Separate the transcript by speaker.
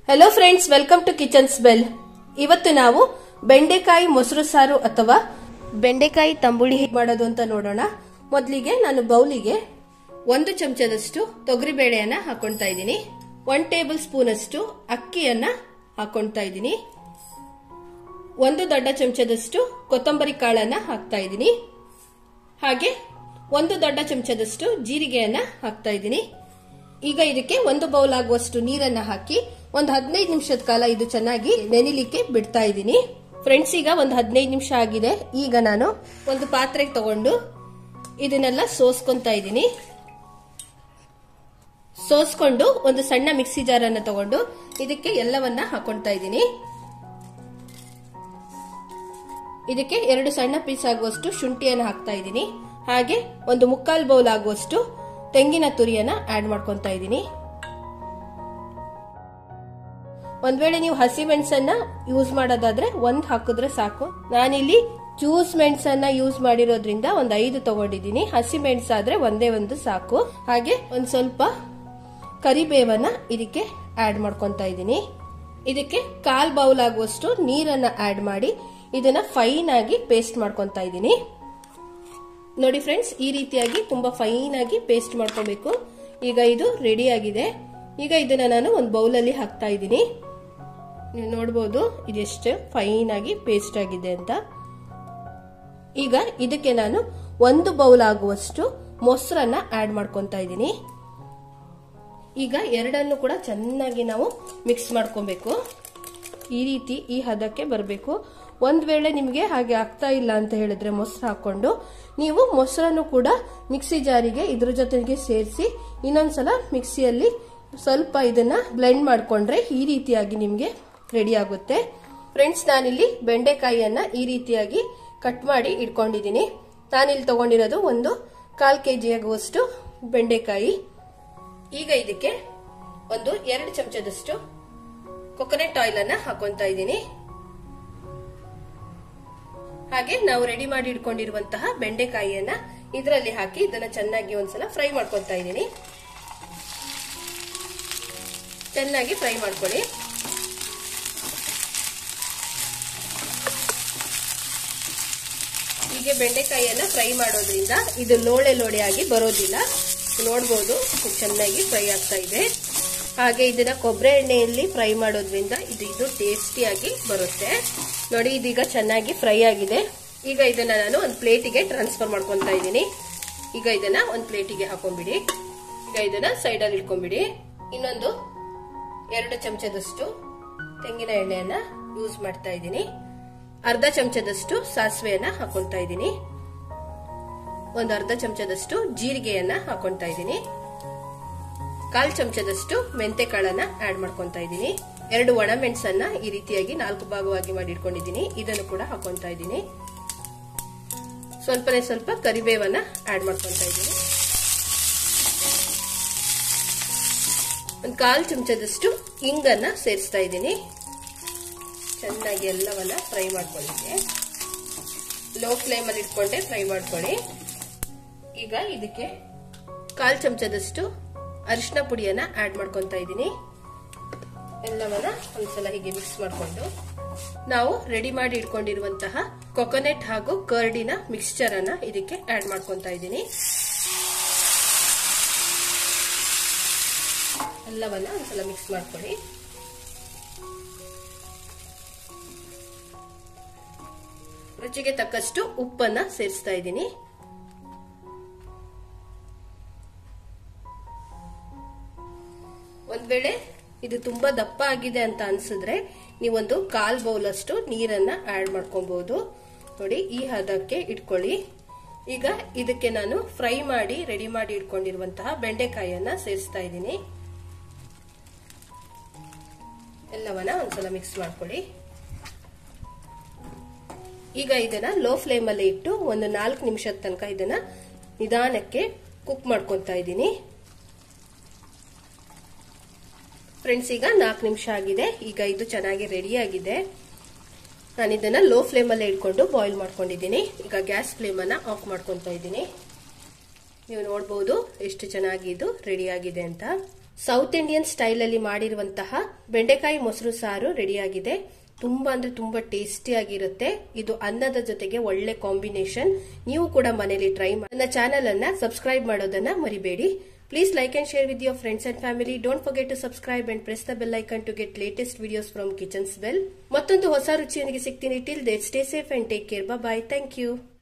Speaker 1: hello friends welcome to kitchen smell ಇವತ್ತು ನಾವು ಬೆಂಡೆಕಾಯಿ ಮೊಸರು ಸಾರು ಅಥವಾ ಬೆಂಡೆಕಾಯಿ ತಂಬುಳಿ ಹೇಗೆ ಮಾಡೋದು ಅಂತ ನೋಡೋಣ ಮೊದಲಿಗೆ ನಾನು ಬೌಲಿಗೆ ಒಂದು ಚಮಚದಷ್ಟು ತೊಗರಿಬೇಳೆಯನ್ನ ಹಾಕೊಳ್ತಾ ಇದ್ದೀನಿ ಒನ್ ಟೇಬಲ್ ಸ್ಪೂನ್ ಅಷ್ಟು ಅಕ್ಕಿಯನ್ನ ಹಾಕೊಳ್ತಾ ಇದ್ದೀನಿ ಒಂದು ದೊಡ್ಡ ಚಮಚದಷ್ಟು ಕೊತ್ತಂಬರಿ ಕಾಳನ್ನ ಹಾಕ್ತಾ ಇದ್ದೀನಿ ಹಾಗೆ ಒಂದು ದೊಡ್ಡ ಚಮಚದಷ್ಟು ಜೀರಿಗೆಯನ್ನ ಹಾಕ್ತಾ ಇದ್ದೀನಿ ಈಗ ಇದಕ್ಕೆ ಒಂದು ಬೌಲ್ ಆಗುವಷ್ಟು ನೀರನ್ನ ಹಾಕಿ ಒಂದು ಹದಿನೈದು ನಿಮಿಷದ ಕಾಲ ಇದು ಚೆನ್ನಾಗಿ ನೆನಿಲಿಕ್ಕೆ ಬಿಡ್ತಾ ಇದ್ದೀನಿ ಫ್ರೆಂಡ್ಸ್ ಈಗ ಒಂದು ಹದಿನೈದು ನಿಮಿಷ ಆಗಿದೆ ಈಗ ನಾನು ಒಂದು ಪಾತ್ರೆಗೆ ತಗೊಂಡು ಇದನ್ನೆಲ್ಲ ಸೋಸ್ಕೊಂತಾ ಇದ್ದೀನಿ ಸೋಸ್ಕೊಂಡು ಒಂದು ಸಣ್ಣ ಮಿಕ್ಸಿ ಜಾರ್ ಅನ್ನ ತಗೊಂಡು ಇದಕ್ಕೆ ಎಲ್ಲವನ್ನ ಹಾಕೊಳ್ತಾ ಇದ್ದೀನಿ ಇದಕ್ಕೆ ಎರಡು ಸಣ್ಣ ಪೀಸ್ ಆಗುವಷ್ಟು ಶುಂಠಿಯನ್ನು ಹಾಕ್ತಾ ಇದ್ದೀನಿ ಹಾಗೆ ಒಂದು ಮುಕ್ಕಾಲ್ ಬೌಲ್ ಆಗುವಷ್ಟು ತೆಂಗಿನ ತುರಿಯನ್ನ ಆಡ್ ಮಾಡ್ಕೊತಾ ಇದ್ದೀನಿ ಒಂದ್ ವೇಳೆ ನೀವು ಹಸಿ ಮೆಣಸನ್ನ ಯೂಸ್ ಮಾಡೋದಾದ್ರೆ ಒಂದ್ ಹಾಕಿದ್ರೆ ಸಾಕು ನಾನಿಲ್ಲಿ ಜ್ಯೂಸ್ ಮೆಣಸನ್ನ ಯೂಸ್ ಮಾಡಿರೋದ್ರಿಂದ ಒಂದ್ ಐದು ತಗೊಂಡಿದ್ದೀನಿ ಹಸಿ ಮೆಣಸಾದ್ರೆ ಒಂದೇ ಒಂದು ಸಾಕು ಹಾಗೆ ಒಂದ್ ಸ್ವಲ್ಪ ಕರಿಬೇವನ್ನ ಇದಕ್ಕೆ ಆಡ್ ಮಾಡ್ಕೊತಾ ಇದ್ದೀನಿ ಇದಕ್ಕೆ ಕಾಲ್ ಬೌಲ್ ಆಗುವಷ್ಟು ನೀರನ್ನ ಆಡ್ ಮಾಡಿ ಇದನ್ನ ಫೈನ್ ಆಗಿ ಪೇಸ್ಟ್ ಮಾಡ್ಕೊತಾ ಇದ್ದೀನಿ ನೋಡಿ ಫ್ರೆಂಡ್ಸ್ ಈ ರೀತಿಯಾಗಿ ತುಂಬಾ ಫೈನ್ ಆಗಿ ಪೇಸ್ಟ್ ಮಾಡ್ಕೋಬೇಕು ಈಗ ಇದು ರೆಡಿ ಆಗಿದೆ ಈಗ ಇದನ್ನ ನಾನು ಒಂದು ಬೌಲಲ್ಲಿ ಹಾಕ್ತಾ ಇದ್ದೀನಿ ನೀವು ನೋಡ್ಬೋದು ಇದೆಷ್ಟು ಫೈನ್ ಆಗಿ ಪೇಸ್ಟ್ ಆಗಿದೆ ಅಂತ ಈಗ ಇದಕ್ಕೆ ನಾನು ಒಂದು ಬೌಲ್ ಆಗುವಷ್ಟು ಮೊಸರನ್ನ ಆಡ್ ಮಾಡ್ಕೊತಾ ಇದ್ದೀನಿ ಈಗ ಎರಡನ್ನು ಕೂಡ ಚೆನ್ನಾಗಿ ನಾವು ಮಿಕ್ಸ್ ಮಾಡ್ಕೊಬೇಕು ಈ ರೀತಿ ಈ ಹದಕ್ಕೆ ಬರಬೇಕು ಒಂದ್ ವೇಳೆ ನಿಮಗೆ ಹಾಗೆ ಆಗ್ತಾ ಇಲ್ಲ ಅಂತ ಹೇಳಿದ್ರೆ ಮೊಸರು ಹಾಕೊಂಡು ನೀವು ಮೊಸರನ್ನು ಕೂಡ ಮಿಕ್ಸಿ ಜಾರಿಗೆ ಇದ್ರ ಜೊತೆಗೆ ಸೇರಿಸಿ ಇನ್ನೊಂದ್ಸಲ ಮಿಕ್ಸಿಯಲ್ಲಿ ಸ್ವಲ್ಪ ಇದನ್ನ ಬ್ಲೆಂಡ್ ಮಾಡ್ಕೊಂಡ್ರೆ ಈ ರೀತಿಯಾಗಿ ನಿಮಗೆ ರೆಡಿ ಆಗುತ್ತೆ ಫ್ರೆಂಡ್ಸ್ ನಾನಿಲ್ಲಿ ಬೆಂಡೆಕಾಯಿಯನ್ನ ಈ ರೀತಿಯಾಗಿ ಕಟ್ ಮಾಡಿ ಇಟ್ಕೊಂಡಿದ್ದೀನಿ ನಾನಿಲ್ಲಿ ತಗೊಂಡಿರೋದು ಒಂದು ಕಾಲ್ ಕೆಜಿ ಆಗುವಷ್ಟು ಬೆಂಡೆಕಾಯಿ ಈಗ ಇದಕ್ಕೆ ಒಂದು ಎರಡು ಚಮಚದಷ್ಟು ಕೊಕೊನೆಟ್ ಆಯಿಲ್ ಅನ್ನ ಹಾಕೊಂತ ಇದ್ದೀನಿ ಹಾಗೆ ನಾವು ರೆಡಿ ಮಾಡಿ ಇಟ್ಕೊಂಡಿರುವಂತಹ ಬೆಂಡೆಕಾಯಿಯನ್ನ ಇದರಲ್ಲಿ ಹಾಕಿ ಇದನ್ನ ಚೆನ್ನಾಗಿ ಒಂದ್ಸಲ ಫ್ರೈ ಮಾಡ್ಕೊತಾ ಇದ್ದೀನಿ ಚೆನ್ನಾಗಿ ಫ್ರೈ ಮಾಡ್ಕೊಳ್ಳಿ ಹೀಗೆ ಬೆಂಡೆಕಾಯಿಯನ್ನ ಫ್ರೈ ಮಾಡೋದ್ರಿಂದ ಇದು ಲೋಳೆ ಲೋಳೆ ಆಗಿ ಬರೋದಿಲ್ಲ ನೋಡ್ಬೋದು ಚೆನ್ನಾಗಿ ಫ್ರೈ ಆಗ್ತಾ ಇದೆ ಹಾಗೆ ಇದನ್ನ ಕೊಬ್ಬರಿ ಎಣ್ಣೆಯಲ್ಲಿ ಫ್ರೈ ಮಾಡೋದ್ರಿಂದ ಇದು ಇದು ಟೇಸ್ಟಿಯಾಗಿ ಬರುತ್ತೆ ನೋಡಿ ಇದೀಗ ಚೆನ್ನಾಗಿ ಫ್ರೈ ಆಗಿದೆ ಈಗ ಇದನ್ನ ನಾನು ಒಂದು ಪ್ಲೇಟಿಗೆ ಟ್ರಾನ್ಸ್ಫರ್ ಮಾಡ್ಕೊತಾ ಇದ್ದೀನಿ ಈಗ ಇದನ್ನ ಒಂದು ಪ್ಲೇಟಿಗೆ ಹಾಕೊಂಡ್ಬಿಡಿ ಈಗ ಇದನ್ನ ಸೈಡಲ್ಲಿ ಇಟ್ಕೊಂಡ್ಬಿಡಿ ಇನ್ನೊಂದು ಎರಡು ಚಮಚದಷ್ಟು ತೆಂಗಿನ ಎಣ್ಣೆಯನ್ನ ಯೂಸ್ ಮಾಡ್ತಾ ಇದ್ದೀನಿ ಅರ್ಧ ಚಮಚದಷ್ಟು ಸಾಸಿವೆಯನ್ನ ಹಾಕೊಳ್ತಾ ಇದ್ದೀನಿ ಒಂದು ಅರ್ಧ ಚಮಚದಷ್ಟು ಜೀರಿಗೆಯನ್ನ ಹಾಕೊಳ್ತಾ ಇದ್ದೀನಿ ಕಾಲ್ ಚಮಚದಷ್ಟು ಮೆಂತೆ ಕಾಳನ್ನ ಆಡ್ ಮಾಡ್ಕೊತಾ ಇದ್ದೀನಿ ಎರಡು ಒಣ ಮೆಣಸನ್ನ ಈ ರೀತಿಯಾಗಿ ನಾಲ್ಕು ಭಾಗವಾಗಿ ಮಾಡಿ ಇಟ್ಕೊಂಡಿದ್ದೀನಿ ಇದನ್ನು ಕೂಡ ಹಾಕೊತಾ ಇದ್ದೀನಿ ಸ್ವಲ್ಪನೇ ಸ್ವಲ್ಪ ಕರಿಬೇವನ್ನ ಆಡ್ ಮಾಡ್ಕೊತಾ ಇದ್ದೀನಿ ಒಂದು ಕಾಲ್ ಚಮಚದಷ್ಟು ಇಂಗನ್ನ ಸೇರಿಸ್ತಾ ಇದ್ದೀನಿ ಚೆನ್ನಾಗಿ ಎಲ್ಲವನ್ನ ಫ್ರೈ ಮಾಡ್ಕೊಳ್ಳಿಕ್ಕೆ ಲೋ ಫ್ಲೇಮ್ ಅಲ್ಲಿ ಇಟ್ಕೊಂಡೆ ಫ್ರೈ ಮಾಡ್ಕೊಳ್ಳಿ ಈಗ ಇದಕ್ಕೆ ಕಾಲ್ ಚಮಚದಷ್ಟು ಅರಿಶಿನ ಪುಡಿಯನ್ನ ಆಡ್ ಮಾಡ್ಕೊತಾ ಇದ್ದೀನಿ ಎಲ್ಲವನ್ನ ಒಂದ್ಸಲ ಹೀಗೆ ಮಿಕ್ಸ್ ಮಾಡಿಕೊಂಡು ನಾವು ರೆಡಿ ಮಾಡಿ ಇಟ್ಕೊಂಡಿರುವಂತಹ ಕೊಕೊನೆಟ್ ಹಾಗೂ ಕರ್ಡಿನ ಮಿಕ್ಸ್ಚರ್ ಅನ್ನ ಇದಕ್ಕೆ ಆಡ್ ಮಾಡ್ಕೊತಾ ಇದ್ದೀನಿ ಎಲ್ಲವನ್ನ ಒಂದ್ಸಲ ಮಿಕ್ಸ್ ಮಾಡ್ಕೊಳ್ಳಿ ರುಚಿಗೆ ತಕ್ಕಷ್ಟು ಉಪ್ಪನ್ನ ಸೇರಿಸ್ತಾ ಇದ್ದೀನಿ ಒಂದ್ ವೇಳೆ ಇದು ತುಂಬಾ ದಪ್ಪ ಆಗಿದೆ ಅಂತ ಅನ್ಸಿದ್ರೆ ನೀವೊಂದು ಕಾಲ್ ಬೌಲ್ ಅಷ್ಟು ನೀರನ್ನ ಆಡ್ ಮಾಡ್ಕೊಬಹುದು ನೋಡಿ ಈ ಹದಕ್ಕೆ ಇಟ್ಕೊಳ್ಳಿ ಈಗ ಇದಕ್ಕೆ ನಾನು ಫ್ರೈ ಮಾಡಿ ರೆಡಿ ಮಾಡಿ ಇಟ್ಕೊಂಡಿರುವಂತಹ ಬೆಂಡೆಕಾಯಿಯನ್ನ ಸೇರಿಸ್ತಾ ಇದ್ದೀನಿ ಎಲ್ಲವನ್ನ ಒಂದ್ಸಲ ಮಿಕ್ಸ್ ಮಾಡ್ಕೊಳ್ಳಿ ಈಗ ಇದನ್ನ ಲೋ ಫ್ಲೇಮ್ ಅಲ್ಲಿ ಇಟ್ಟು ಒಂದು ನಾಲ್ಕು ನಿಮಿಷದ ತನಕ ಇದನ್ನ ನಿಧಾನಕ್ಕೆ ಕುಕ್ ಮಾಡ್ಕೊತಾ ಇದ್ದೀನಿ ಫ್ರೆಂಡ್ಸ್ ಈಗ ನಾಲ್ಕು ನಿಮಿಷ ಆಗಿದೆ ಈಗ ಇದು ಚೆನ್ನಾಗಿ ರೆಡಿ ಆಗಿದೆ ನಾನು ಇದನ್ನ ಲೋ ಫ್ಲೇಮ್ ಅಲ್ಲೇ ಇಟ್ಕೊಂಡು ಬಾಯ್ಲ್ ಮಾಡ್ಕೊಂಡಿದ್ದೀನಿ ಈಗ ಗ್ಯಾಸ್ ಫ್ಲೇಮ್ ಅನ್ನ ಆಫ್ ಮಾಡ್ಕೊತಾ ಇದ್ದೀನಿ ನೀವು ನೋಡ್ಬೋದು ಎಷ್ಟು ಚೆನ್ನಾಗಿ ಇದು ರೆಡಿ ಆಗಿದೆ ಅಂತ ಸೌತ್ ಇಂಡಿಯನ್ ಸ್ಟೈಲ್ ಅಲ್ಲಿ ಮಾಡಿರುವಂತಹ ಬೆಂಡೆಕಾಯಿ ಮೊಸರು ಸಾರು ರೆಡಿಯಾಗಿದೆ ತುಂಬಾ ಅಂದ್ರೆ ತುಂಬಾ ಟೇಸ್ಟಿ ಆಗಿರುತ್ತೆ ಇದು ಅನ್ನದ ಜೊತೆಗೆ ಒಳ್ಳೆ ಕಾಂಬಿನೇಷನ್ ನೀವು ಕೂಡ ಮನೇಲಿ ಟ್ರೈ ಮಾಡಿ ನನ್ನ ಚಾನೆಲ್ ಅನ್ನ ಸಬ್ಸ್ಕ್ರೈಬ್ ಮಾಡೋದನ್ನ ಮರಿಬೇಡಿ please like and share with your friends and family don't forget to subscribe and press the bell icon to get latest videos from kitchen ಬೆಲ್ ಮತ್ತೊಂದು ಹೊಸ ರುಚಿಯೊಂದಿಗೆ ಸಿಗ್ತೀನಿ till that stay safe and take care bye thank you